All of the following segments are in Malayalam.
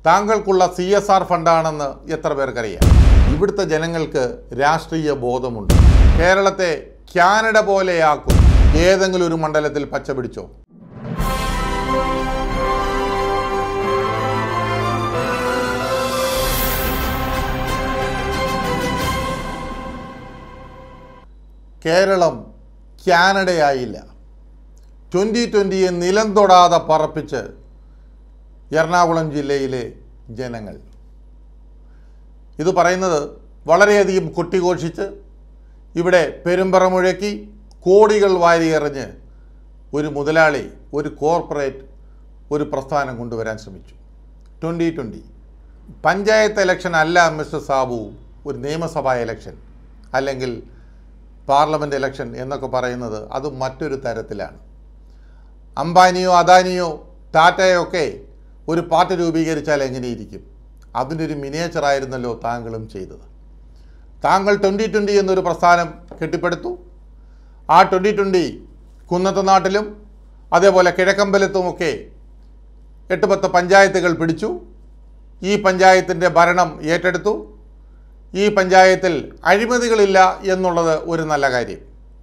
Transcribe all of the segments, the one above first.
താങ്കൾക്കുള്ള സി എസ് ആർ ഫണ്ടാണെന്ന് എത്ര പേർക്കറിയാം ഇവിടുത്തെ ജനങ്ങൾക്ക് രാഷ്ട്രീയ ബോധമുണ്ട് കേരളത്തെ കാനഡ പോലെയാക്കും ഏതെങ്കിലും ഒരു മണ്ഡലത്തിൽ പച്ച പിടിച്ചോ കേരളം കാനഡയായില്ല ട്വൻ്റി ട്വൻ്റിയെ നിലം തൊടാതെ പറപ്പിച്ച് എറണാകുളം ജില്ലയിലെ ജനങ്ങൾ ഇത് പറയുന്നത് വളരെയധികം കൊട്ടിഘോഷിച്ച് ഇവിടെ പെരുമ്പറ മുഴക്കി കോടികൾ വാരിയെറിഞ്ഞ് ഒരു മുതലാളി ഒരു കോർപ്പറേറ്റ് ഒരു പ്രസ്ഥാനം കൊണ്ടുവരാൻ ശ്രമിച്ചു ട്വൻ്റി ട്വൻ്റി പഞ്ചായത്ത് ഇലക്ഷൻ അല്ല മിസ്റ്റർ സാബു ഒരു നിയമസഭാ ഇലക്ഷൻ അല്ലെങ്കിൽ പാർലമെൻറ്റ് ഇലക്ഷൻ എന്നൊക്കെ പറയുന്നത് അത് മറ്റൊരു തരത്തിലാണ് അംബാനിയോ അദാനിയോ ടാറ്റയോ ഒക്കെ ഒരു പാർട്ടി രൂപീകരിച്ചാൽ എങ്ങനെയിരിക്കും അതിൻ്റെ ഒരു മിനിയേച്ചറായിരുന്നല്ലോ താങ്കളും ചെയ്തത് താങ്കൾ ട്വൻ്റി ട്വൻ്റി എന്നൊരു പ്രസ്ഥാനം കെട്ടിപ്പടുത്തു ആ ട്വൻ്റി ട്വൻ്റി കുന്നത്ത നാട്ടിലും അതേപോലെ കിഴക്കമ്പലത്തുമൊക്കെ എട്ട് പത്ത് പഞ്ചായത്തുകൾ പിടിച്ചു ഈ പഞ്ചായത്തിൻ്റെ ഭരണം ഏറ്റെടുത്തു ഈ പഞ്ചായത്തിൽ അഴിമതികളില്ല എന്നുള്ളത് ഒരു നല്ല കാര്യം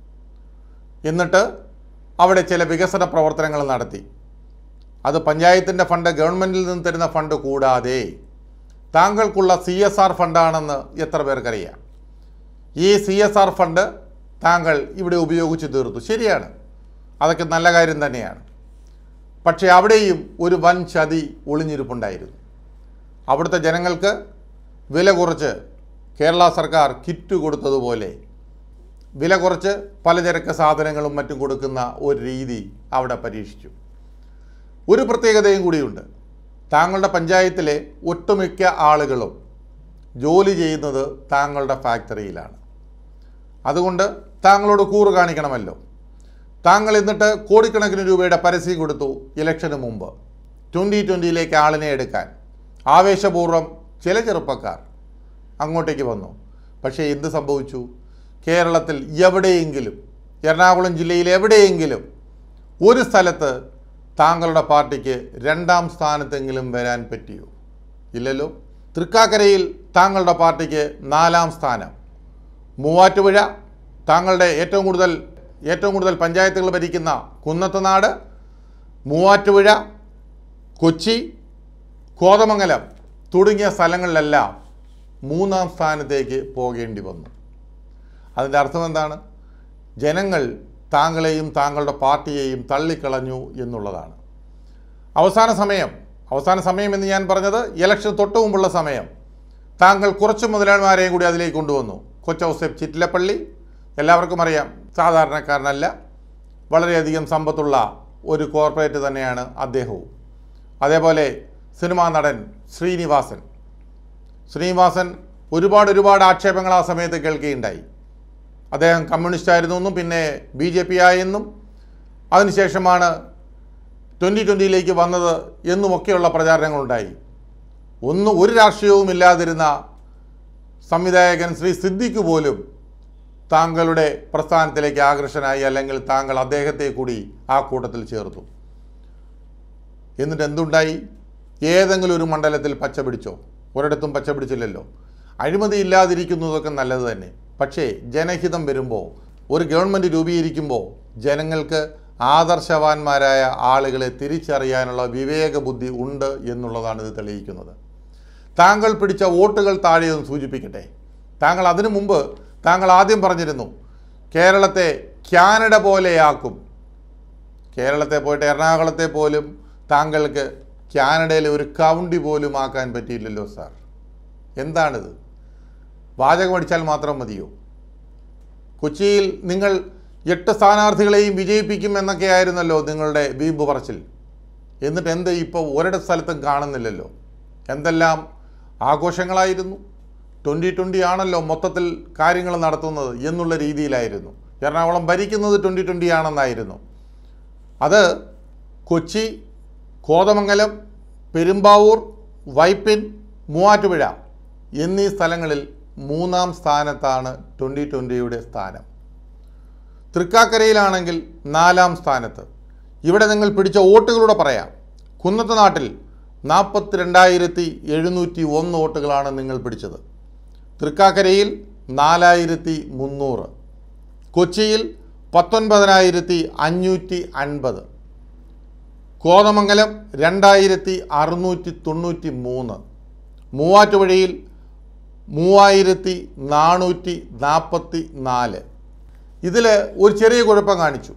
എന്നിട്ട് അവിടെ ചില വികസന പ്രവർത്തനങ്ങൾ നടത്തി അത് പഞ്ചായത്തിൻ്റെ ഫണ്ട് ഗവൺമെൻറ്റിൽ നിന്ന് തരുന്ന ഫണ്ട് കൂടാതെ താങ്കൾക്കുള്ള സി എസ് ആർ ഫണ്ടാണെന്ന് എത്ര പേർക്കറിയാം ഈ സി എസ് ആർ ഫണ്ട് താങ്കൾ ഇവിടെ ഉപയോഗിച്ച് തീർത്തു ശരിയാണ് അതൊക്കെ നല്ല കാര്യം തന്നെയാണ് പക്ഷേ അവിടെയും ഒരു വൻ ചതി ഒളിഞ്ഞിരിപ്പുണ്ടായിരുന്നു അവിടുത്തെ ജനങ്ങൾക്ക് വില കുറച്ച് കേരള സർക്കാർ കിറ്റ് കൊടുത്തതുപോലെ വില കുറച്ച് പലചരക്ക് സാധനങ്ങളും മറ്റും കൊടുക്കുന്ന ഒരു രീതി അവിടെ പരീക്ഷിച്ചു ഒരു പ്രത്യേകതയും കൂടിയുണ്ട് താങ്കളുടെ പഞ്ചായത്തിലെ ഒട്ടുമിക്ക ആളുകളും ജോലി ചെയ്യുന്നത് താങ്കളുടെ ഫാക്ടറിയിലാണ് അതുകൊണ്ട് താങ്കളോട് കൂറ് കാണിക്കണമല്ലോ താങ്കൾ എന്നിട്ട് കോടിക്കണക്കിന് രൂപയുടെ പരസ്യം കൊടുത്തു ഇലക്ഷന് മുമ്പ് ട്വൻ്റി ട്വൻ്റിയിലേക്ക് ആളിനെ എടുക്കാൻ ആവേശപൂർവ്വം ചില ചെറുപ്പക്കാർ അങ്ങോട്ടേക്ക് വന്നു പക്ഷേ എന്ത് സംഭവിച്ചു കേരളത്തിൽ എവിടെയെങ്കിലും എറണാകുളം ജില്ലയിൽ എവിടെയെങ്കിലും ഒരു സ്ഥലത്ത് താങ്കളുടെ പാർട്ടിക്ക് രണ്ടാം സ്ഥാനത്തെങ്കിലും വരാൻ പറ്റിയോ ഇല്ലല്ലോ തൃക്കാക്കരയിൽ താങ്കളുടെ പാർട്ടിക്ക് നാലാം സ്ഥാനം മൂവാറ്റുപുഴ താങ്കളുടെ ഏറ്റവും കൂടുതൽ ഏറ്റവും കൂടുതൽ പഞ്ചായത്തുകൾ ഭരിക്കുന്ന കുന്നത്തനാട് മൂവാറ്റുപുഴ കൊച്ചി കോതമംഗലം തുടങ്ങിയ സ്ഥലങ്ങളിലെല്ലാം മൂന്നാം സ്ഥാനത്തേക്ക് പോകേണ്ടി വന്നു അതിൻ്റെ അർത്ഥം എന്താണ് ജനങ്ങൾ താങ്കളെയും താങ്കളുടെ പാർട്ടിയെയും തള്ളിക്കളഞ്ഞു എന്നുള്ളതാണ് അവസാന സമയം അവസാന സമയം എന്ന് ഞാൻ പറഞ്ഞത് ഇലക്ഷൻ തൊട്ട് മുമ്പുള്ള സമയം താങ്കൾ കുറച്ച് മുതലാളിമാരെയും കൂടി അതിലേക്ക് കൊണ്ടുവന്നു കൊച്ചൗസേപ്പ് ചിറ്റിലപ്പള്ളി എല്ലാവർക്കും അറിയാം സാധാരണക്കാരനല്ല വളരെയധികം സമ്പത്തുള്ള ഒരു കോർപ്പറേറ്റ് തന്നെയാണ് അദ്ദേഹവും അതേപോലെ സിനിമാ നടൻ ശ്രീനിവാസൻ ശ്രീനിവാസൻ ഒരുപാട് ഒരുപാട് ആക്ഷേപങ്ങൾ ആ സമയത്ത് കേൾക്കുകയുണ്ടായി അദ്ദേഹം കമ്മ്യൂണിസ്റ്റ് ആയിരുന്നു എന്നും പിന്നെ ബി ജെ പി ആയെന്നും അതിനുശേഷമാണ് ട്വൻ്റി ട്വൻ്റിയിലേക്ക് വന്നത് എന്നുമൊക്കെയുള്ള പ്രചാരണങ്ങളുണ്ടായി ഒന്നും ഒരു രാഷ്ട്രീയവും ഇല്ലാതിരുന്ന സംവിധായകൻ ശ്രീ സിദ്ദിഖ് പോലും താങ്കളുടെ പ്രസ്ഥാനത്തിലേക്ക് ആകർഷനായി അല്ലെങ്കിൽ താങ്കൾ അദ്ദേഹത്തെ കൂടി ആ കൂട്ടത്തിൽ ചേർത്തു എന്നിട്ട് എന്തുണ്ടായി ഏതെങ്കിലും ഒരു മണ്ഡലത്തിൽ പച്ച പിടിച്ചോ ഒരിടത്തും പച്ച പിടിച്ചില്ലല്ലോ അഴിമതി ഇല്ലാതിരിക്കുന്നതൊക്കെ നല്ലത് തന്നെ പക്ഷേ ജനഹിതം വരുമ്പോൾ ഒരു ഗവൺമെൻറ് രൂപീകരിക്കുമ്പോൾ ജനങ്ങൾക്ക് ആദർശവാന്മാരായ ആളുകളെ തിരിച്ചറിയാനുള്ള വിവേക ബുദ്ധി ഉണ്ട് എന്നുള്ളതാണ് ഇത് തെളിയിക്കുന്നത് താങ്കൾ പിടിച്ച വോട്ടുകൾ താഴെയൊന്ന് സൂചിപ്പിക്കട്ടെ താങ്കൾ അതിനു മുമ്പ് താങ്കൾ ആദ്യം പറഞ്ഞിരുന്നു കേരളത്തെ കാനഡ പോലെയാക്കും കേരളത്തെ പോയിട്ട് എറണാകുളത്തെ പോലും താങ്കൾക്ക് കാനഡയിലെ ഒരു കൗണ്ടി പോലും ആക്കാൻ പറ്റിയില്ലല്ലോ സാർ എന്താണിത് വാചകം അടിച്ചാൽ മാത്രം മതിയോ കൊച്ചിയിൽ നിങ്ങൾ എട്ട് സ്ഥാനാർത്ഥികളെയും വിജയിപ്പിക്കും എന്നൊക്കെ ആയിരുന്നല്ലോ നിങ്ങളുടെ വീമ്പ് പറച്ചിൽ എന്നിട്ട് എന്ത് ഇപ്പോൾ ഒരിട സ്ഥലത്തും കാണുന്നില്ലല്ലോ എന്തെല്ലാം ആഘോഷങ്ങളായിരുന്നു ട്വൻ്റി ട്വൻ്റി ആണല്ലോ മൊത്തത്തിൽ കാര്യങ്ങൾ നടത്തുന്നത് എന്നുള്ള രീതിയിലായിരുന്നു എറണാകുളം ഭരിക്കുന്നത് ട്വൻ്റി ട്വൻ്റി ആണെന്നായിരുന്നു അത് കൊച്ചി കോതമംഗലം പെരുമ്പാവൂർ വൈപ്പിൻ മൂവാറ്റുപുഴ എന്നീ സ്ഥലങ്ങളിൽ മൂന്നാം സ്ഥാനത്താണ് ട്വൻ്റി ട്വൻ്റിയുടെ സ്ഥാനം തൃക്കാക്കരയിലാണെങ്കിൽ നാലാം സ്ഥാനത്ത് ഇവിടെ നിങ്ങൾ പിടിച്ച വോട്ടുകളൂടെ പറയാം കുന്നത്ത് നാട്ടിൽ നാൽപ്പത്തിരണ്ടായിരത്തി എഴുന്നൂറ്റി ഒന്ന് വോട്ടുകളാണ് നിങ്ങൾ പിടിച്ചത് തൃക്കാക്കരയിൽ നാലായിരത്തി മുന്നൂറ് കൊച്ചിയിൽ പത്തൊൻപതിനായിരത്തി അഞ്ഞൂറ്റി അൻപത് കോതമംഗലം രണ്ടായിരത്തി അറുന്നൂറ്റി തൊണ്ണൂറ്റി മൂന്ന് മൂവാറ്റുപുഴയിൽ മൂവായിരത്തി നാനൂറ്റി നാൽപ്പത്തി നാല് ഇതിൽ ഒരു ചെറിയ കുഴപ്പം കാണിച്ചു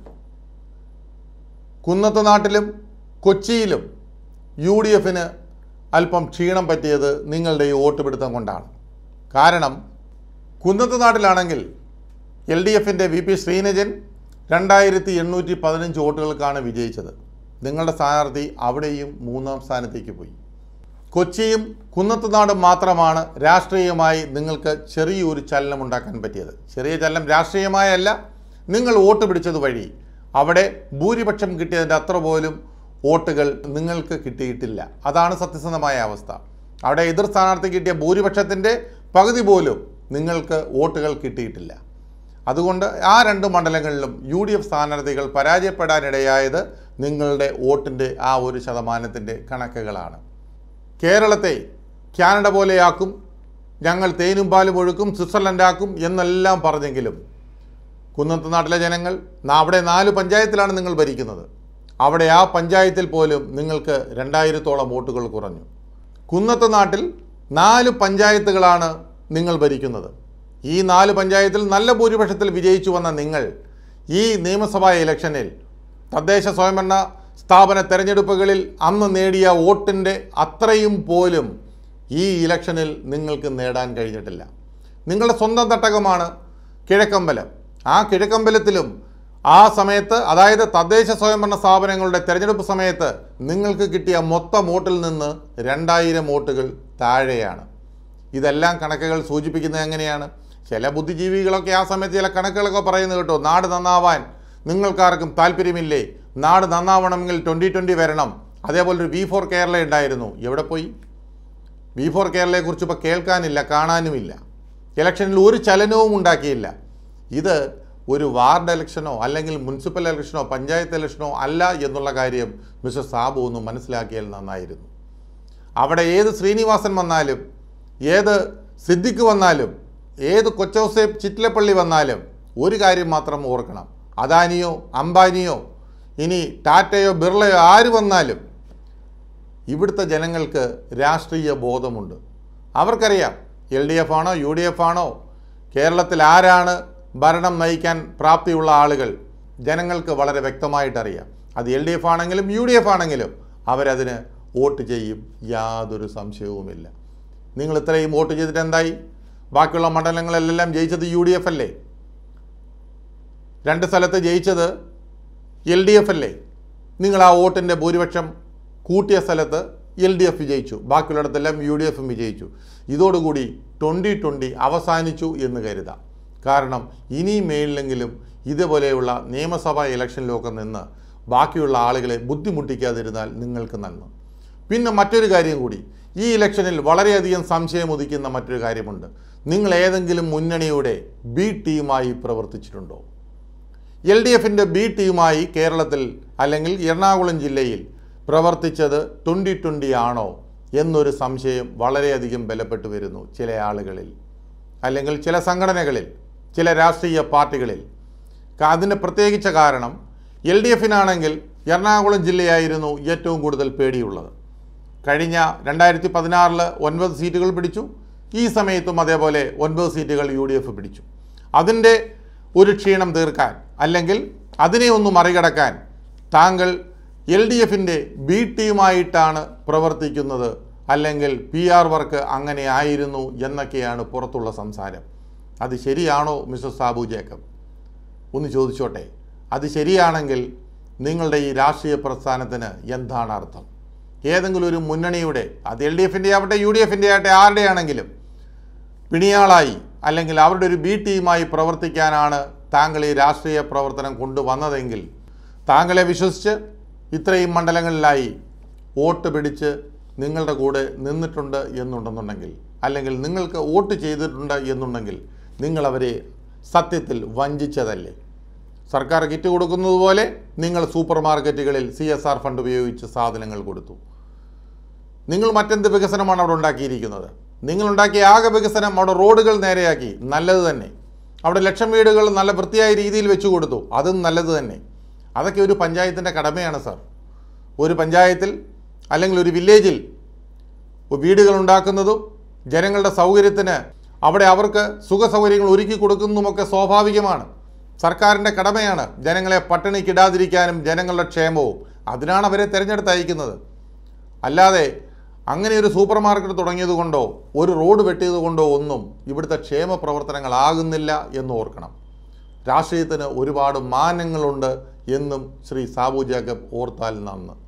കുന്നത്ത് നാട്ടിലും കൊച്ചിയിലും യു ഡി എഫിന് അല്പം ക്ഷീണം പറ്റിയത് നിങ്ങളുടെ ഈ വോട്ട് പിടുത്തം കൊണ്ടാണ് കാരണം കുന്നത്ത് നാട്ടിലാണെങ്കിൽ എൽ ഡി എഫിൻ്റെ വി പി ശ്രീനജൻ രണ്ടായിരത്തി എണ്ണൂറ്റി പതിനഞ്ച് വോട്ടുകൾക്കാണ് വിജയിച്ചത് നിങ്ങളുടെ സ്ഥാനാർത്ഥി അവിടെയും മൂന്നാം സ്ഥാനത്തേക്ക് പോയി കൊച്ചിയും കുന്നത്തുനാടും മാത്രമാണ് രാഷ്ട്രീയമായി നിങ്ങൾക്ക് ചെറിയൊരു ചലനം ഉണ്ടാക്കാൻ പറ്റിയത് ചെറിയ ചലനം രാഷ്ട്രീയമായല്ല നിങ്ങൾ വോട്ട് പിടിച്ചത് വഴി അവിടെ ഭൂരിപക്ഷം കിട്ടിയതിൻ്റെ അത്ര പോലും വോട്ടുകൾ നിങ്ങൾക്ക് കിട്ടിയിട്ടില്ല അതാണ് സത്യസന്ധമായ അവസ്ഥ അവിടെ എതിർ സ്ഥാനാർത്ഥി കിട്ടിയ ഭൂരിപക്ഷത്തിൻ്റെ പകുതി പോലും നിങ്ങൾക്ക് വോട്ടുകൾ കിട്ടിയിട്ടില്ല അതുകൊണ്ട് ആ രണ്ട് മണ്ഡലങ്ങളിലും യു ഡി എഫ് സ്ഥാനാർത്ഥികൾ പരാജയപ്പെടാനിടയായത് നിങ്ങളുടെ വോട്ടിൻ്റെ ആ ഒരു ശതമാനത്തിൻ്റെ കണക്കുകളാണ് കേരളത്തെ കാനഡ പോലെയാക്കും ഞങ്ങൾ തേനും പാലും ഒഴുക്കും സ്വിറ്റ്സർലൻഡാക്കും എന്നെല്ലാം പറഞ്ഞെങ്കിലും കുന്നത്ത് നാട്ടിലെ ജനങ്ങൾ നാ- അവിടെ നാല് പഞ്ചായത്തിലാണ് നിങ്ങൾ ഭരിക്കുന്നത് അവിടെ ആ പഞ്ചായത്തിൽ പോലും നിങ്ങൾക്ക് രണ്ടായിരത്തോളം വോട്ടുകൾ കുറഞ്ഞു കുന്നത്ത് നാട്ടിൽ നാല് പഞ്ചായത്തുകളാണ് നിങ്ങൾ ഭരിക്കുന്നത് ഈ നാല് പഞ്ചായത്തിൽ നല്ല ഭൂരിപക്ഷത്തിൽ വിജയിച്ചു വന്ന നിങ്ങൾ ഈ നിയമസഭാ ഇലക്ഷനിൽ തദ്ദേശ സ്വയംഭരണ സ്ഥാപന തെരഞ്ഞെടുപ്പുകളിൽ അന്ന് നേടിയ വോട്ടിൻ്റെ അത്രയും പോലും ഈ ഇലക്ഷനിൽ നിങ്ങൾക്ക് നേടാൻ കഴിഞ്ഞിട്ടില്ല നിങ്ങളുടെ സ്വന്തം തട്ടകമാണ് കിഴക്കമ്പലം ആ കിഴക്കമ്പലത്തിലും ആ സമയത്ത് അതായത് തദ്ദേശ സ്വയംഭരണ സ്ഥാപനങ്ങളുടെ തെരഞ്ഞെടുപ്പ് സമയത്ത് നിങ്ങൾക്ക് കിട്ടിയ മൊത്തം വോട്ടിൽ നിന്ന് രണ്ടായിരം വോട്ടുകൾ താഴെയാണ് ഇതെല്ലാം കണക്കുകൾ സൂചിപ്പിക്കുന്നത് എങ്ങനെയാണ് ചില ബുദ്ധിജീവികളൊക്കെ ആ സമയത്ത് ചില കണക്കുകളൊക്കെ പറയുന്നത് കേട്ടോ നാട് നന്നാവാൻ നിങ്ങൾക്കാർക്കും താല്പര്യമില്ലേ നാട് നന്നാവണമെങ്കിൽ ട്വൻ്റി ട്വൻ്റി വരണം അതേപോലെ ഒരു വി ഫോർ കേരള ഉണ്ടായിരുന്നു എവിടെ പോയി വി ഫോർ കേരളയെക്കുറിച്ച് ഇപ്പോൾ കേൾക്കാനില്ല കാണാനുമില്ല ഇലക്ഷനിൽ ഒരു ചലനവും ഉണ്ടാക്കിയില്ല ഇത് ഒരു വാർഡ് ഇലക്ഷനോ അല്ലെങ്കിൽ മുനിസിപ്പൽ ഇലക്ഷനോ പഞ്ചായത്ത് ഇലക്ഷനോ അല്ല എന്നുള്ള കാര്യം മിസ്റ്റർ സാബു ഒന്ന് മനസ്സിലാക്കിയാൽ നന്നായിരുന്നു അവിടെ ഏത് ശ്രീനിവാസൻ വന്നാലും ഏത് സിദ്ദിഖ് വന്നാലും ഏത് കൊച്ചൗസേബ് ചിറ്റിലപ്പള്ളി വന്നാലും ഒരു കാര്യം മാത്രം ഓർക്കണം അദാനിയോ അംബാനിയോ ഇനി ടാറ്റയോ ബിർളയോ ആര് വന്നാലും ഇവിടുത്തെ ജനങ്ങൾക്ക് രാഷ്ട്രീയ ബോധമുണ്ട് അവർക്കറിയാം എൽ ഡി എഫ് ആണോ യു ഡി എഫ് ആണോ കേരളത്തിൽ ആരാണ് ഭരണം നയിക്കാൻ പ്രാപ്തിയുള്ള ആളുകൾ ജനങ്ങൾക്ക് വളരെ വ്യക്തമായിട്ടറിയാം അത് എൽ ഡി എഫ് ആണെങ്കിലും യു ഡി എഫ് ആണെങ്കിലും അവരതിന് വോട്ട് ചെയ്യും യാതൊരു സംശയവുമില്ല നിങ്ങൾ ഇത്രയും വോട്ട് ചെയ്തിട്ട് എന്തായി ബാക്കിയുള്ള മണ്ഡലങ്ങളിലെല്ലാം ജയിച്ചത് യു ഡി എഫ് അല്ലേ രണ്ട് സ്ഥലത്ത് ജയിച്ചത് എൽ ഡി എഫ് അല്ലേ നിങ്ങൾ ആ വോട്ടിൻ്റെ ഭൂരിപക്ഷം കൂട്ടിയ സ്ഥലത്ത് എൽ ഡി എഫ് വിജയിച്ചു ബാക്കിയുള്ളിടത്തെല്ലാം യു ഡി എഫും വിജയിച്ചു ഇതോടുകൂടി ട്വൻ്റി ട്വൻ്റി അവസാനിച്ചു എന്ന് കരുതാം കാരണം ഇനി മേളിലെങ്കിലും ഇതുപോലെയുള്ള നിയമസഭാ ഇലക്ഷനിലൊക്കെ നിന്ന് ബാക്കിയുള്ള ആളുകളെ ബുദ്ധിമുട്ടിക്കാതിരുന്നാൽ നിങ്ങൾക്ക് നന്ന് പിന്നെ മറ്റൊരു കാര്യം കൂടി ഈ ഇലക്ഷനിൽ വളരെയധികം സംശയം ഉദിക്കുന്ന മറ്റൊരു കാര്യമുണ്ട് നിങ്ങൾ ഏതെങ്കിലും മുന്നണിയുടെ ബി ടീമായി പ്രവർത്തിച്ചിട്ടുണ്ടോ എൽ ഡി എഫിൻ്റെ ബി ടീമായി കേരളത്തിൽ അല്ലെങ്കിൽ എറണാകുളം ജില്ലയിൽ പ്രവർത്തിച്ചത് ട്വൻ്റി ട്വൻ്റി ആണോ എന്നൊരു സംശയം വളരെയധികം ബലപ്പെട്ടു വരുന്നു ചില ആളുകളിൽ അല്ലെങ്കിൽ ചില സംഘടനകളിൽ ചില രാഷ്ട്രീയ പാർട്ടികളിൽ ക- അതിന് പ്രത്യേകിച്ച കാരണം എൽ ഡി എഫിനാണെങ്കിൽ എറണാകുളം ജില്ലയായിരുന്നു ഏറ്റവും കൂടുതൽ പേടിയുള്ളത് കഴിഞ്ഞ രണ്ടായിരത്തി പതിനാറിൽ ഒൻപത് സീറ്റുകൾ പിടിച്ചു ഈ സമയത്തും അതേപോലെ ഒൻപത് സീറ്റുകൾ യു ഡി എഫ് പിടിച്ചു അതിൻ്റെ ഒരു ക്ഷീണം തീർക്കാൻ അല്ലെങ്കിൽ അതിനെ ഒന്ന് മറികടക്കാൻ താങ്കൾ എൽ ഡി എഫിൻ്റെ ബി ടീമായിട്ടാണ് പ്രവർത്തിക്കുന്നത് അല്ലെങ്കിൽ പി ആർ വർക്ക് അങ്ങനെ ആയിരുന്നു എന്നൊക്കെയാണ് പുറത്തുള്ള സംസാരം അത് ശരിയാണോ മിസ്റ്റർ സാബു ജേക്കബ് ഒന്ന് ചോദിച്ചോട്ടെ അത് ശരിയാണെങ്കിൽ നിങ്ങളുടെ ഈ രാഷ്ട്രീയ പ്രസ്ഥാനത്തിന് എന്താണ് അർത്ഥം ഏതെങ്കിലും ഒരു മുന്നണിയുടെ അത് എൽ ഡി എഫിൻ്റെ ആവട്ടെ യു ഡി എഫിൻ്റെ ആവട്ടെ ആരുടെയാണെങ്കിലും പിണിയാളായി അല്ലെങ്കിൽ അവരുടെ ഒരു ബി ടീമായി പ്രവർത്തിക്കാനാണ് താങ്കൾ ഈ രാഷ്ട്രീയ പ്രവർത്തനം കൊണ്ടുവന്നതെങ്കിൽ താങ്കളെ വിശ്വസിച്ച് ഇത്രയും മണ്ഡലങ്ങളിലായി വോട്ട് പിടിച്ച് നിങ്ങളുടെ കൂടെ നിന്നിട്ടുണ്ട് എന്നുണ്ടെന്നുണ്ടെങ്കിൽ അല്ലെങ്കിൽ നിങ്ങൾക്ക് വോട്ട് ചെയ്തിട്ടുണ്ട് എന്നുണ്ടെങ്കിൽ നിങ്ങളവരെ സത്യത്തിൽ വഞ്ചിച്ചതല്ലേ സർക്കാർ കിറ്റ് കൊടുക്കുന്നത് പോലെ നിങ്ങൾ സൂപ്പർ മാർക്കറ്റുകളിൽ സി എസ് ആർ ഫണ്ട് ഉപയോഗിച്ച് സാധനങ്ങൾ കൊടുത്തു നിങ്ങൾ മറ്റെന്ത് വികസനമാണ് അവിടെ ഉണ്ടാക്കിയിരിക്കുന്നത് നിങ്ങളുണ്ടാക്കിയ ആകെ വികസനം അവിടെ റോഡുകൾ നേരെയാക്കി നല്ലത് തന്നെ അവിടെ ലക്ഷം വീടുകൾ നല്ല വൃത്തിയായ രീതിയിൽ വെച്ചു കൊടുത്തു അതും നല്ലത് തന്നെ അതൊക്കെ ഒരു പഞ്ചായത്തിൻ്റെ കടമയാണ് സാർ ഒരു പഞ്ചായത്തിൽ അല്ലെങ്കിൽ ഒരു വില്ലേജിൽ വീടുകൾ ഉണ്ടാക്കുന്നതും ജനങ്ങളുടെ സൗകര്യത്തിന് അവിടെ അവർക്ക് സുഖ സൗകര്യങ്ങൾ ഒരുക്കി കൊടുക്കുന്നതുമൊക്കെ സ്വാഭാവികമാണ് സർക്കാരിൻ്റെ കടമയാണ് ജനങ്ങളെ പട്ടിണിക്കിടാതിരിക്കാനും ജനങ്ങളുടെ ക്ഷേമവും അതിനാണ് അവരെ തിരഞ്ഞെടുത്ത് അയക്കുന്നത് അല്ലാതെ അങ്ങനെ ഒരു സൂപ്പർ മാർക്കറ്റ് തുടങ്ങിയത് കൊണ്ടോ ഒരു റോഡ് വെട്ടിയത് കൊണ്ടോ ഒന്നും ഇവിടുത്തെ ക്ഷേമ പ്രവർത്തനങ്ങളാകുന്നില്ല എന്ന് ഓർക്കണം രാഷ്ട്രീയത്തിന് ഒരുപാട് മാനങ്ങളുണ്ട് എന്നും ശ്രീ സാബു ജേക്കബ് ഓർത്താൽ നന്ന്